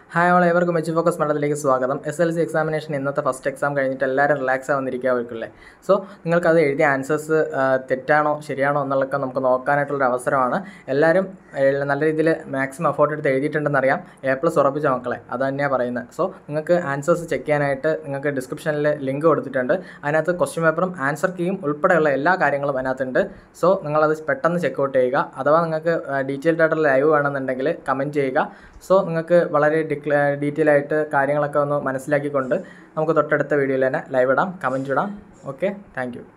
hi all ഏവർക്കും H focus മണ്ഡലത്തിലേക്ക് സ്വാഗതം എസ് എൽ സി എക്സാമിനേഷൻ ഇന്നത്തെ ഫസ്റ്റ് എക്സാം കഴിഞ്ഞിട്ട് എല്ലാവരും റിലാക്സ് ആവുന്നിരിക്കാവർക്കില്ലേ സോ നിങ്ങൾക്കത് എഴുതിയ ആൻസേഴ്സ് തെറ്റാണോ ശരിയാണോ എന്നുള്ളതൊക്കെ നമുക്ക് നോക്കാനായിട്ടുള്ളൊരു അവസരമാണ് എല്ലാവരും ഏഹ്, നല്ല രീതിയിൽ മാക്സിമം എഫോർട്ട് എടുത്ത് എഴുതിയിട്ടുണ്ടെന്ന് അറിയാം എ പ്ലസ് ഉറപ്പിച്ച മക്കളെ അത് തന്നെയാണ് പറയുന്നത് സോ നിങ്ങൾക്ക് ആൻസേഴ്സ് ചെക്ക് ചെയ്യാനായിട്ട് നിങ്ങൾക്ക് ഡിസ്ക്രിപ്ഷനിൽ ലിങ്ക് കൊടുത്തിട്ടുണ്ട് അതിനകത്ത് ക്വസ്റ്റ്യൻ പേപ്പറും ആൻസർ കീയും ഉൾപ്പെടെയുള്ള എല്ലാ കാര്യങ്ങളും അതിനകത്തുണ്ട് സോ നിങ്ങളത് പെട്ടെന്ന് ചെക്കൗട്ട് ചെയ്യുക അഥവാ നിങ്ങൾക്ക് ഡീറ്റെയിൽഡ് ആയിട്ടുള്ള ലൈവ് വേണമെന്നുണ്ടെങ്കിൽ കമൻറ്റ് ചെയ്യുക സോ നിങ്ങൾക്ക് വളരെ ഡിക്ല ഡീറ്റെയിൽ ആയിട്ട് കാര്യങ്ങളൊക്കെ ഒന്ന് മനസ്സിലാക്കിക്കൊണ്ട് നമുക്ക് തൊട്ടടുത്ത വീഡിയോയിൽ തന്നെ ലൈവ് ഇടാം കമൻറ്റ് ഇടാം ഓക്കെ താങ്ക്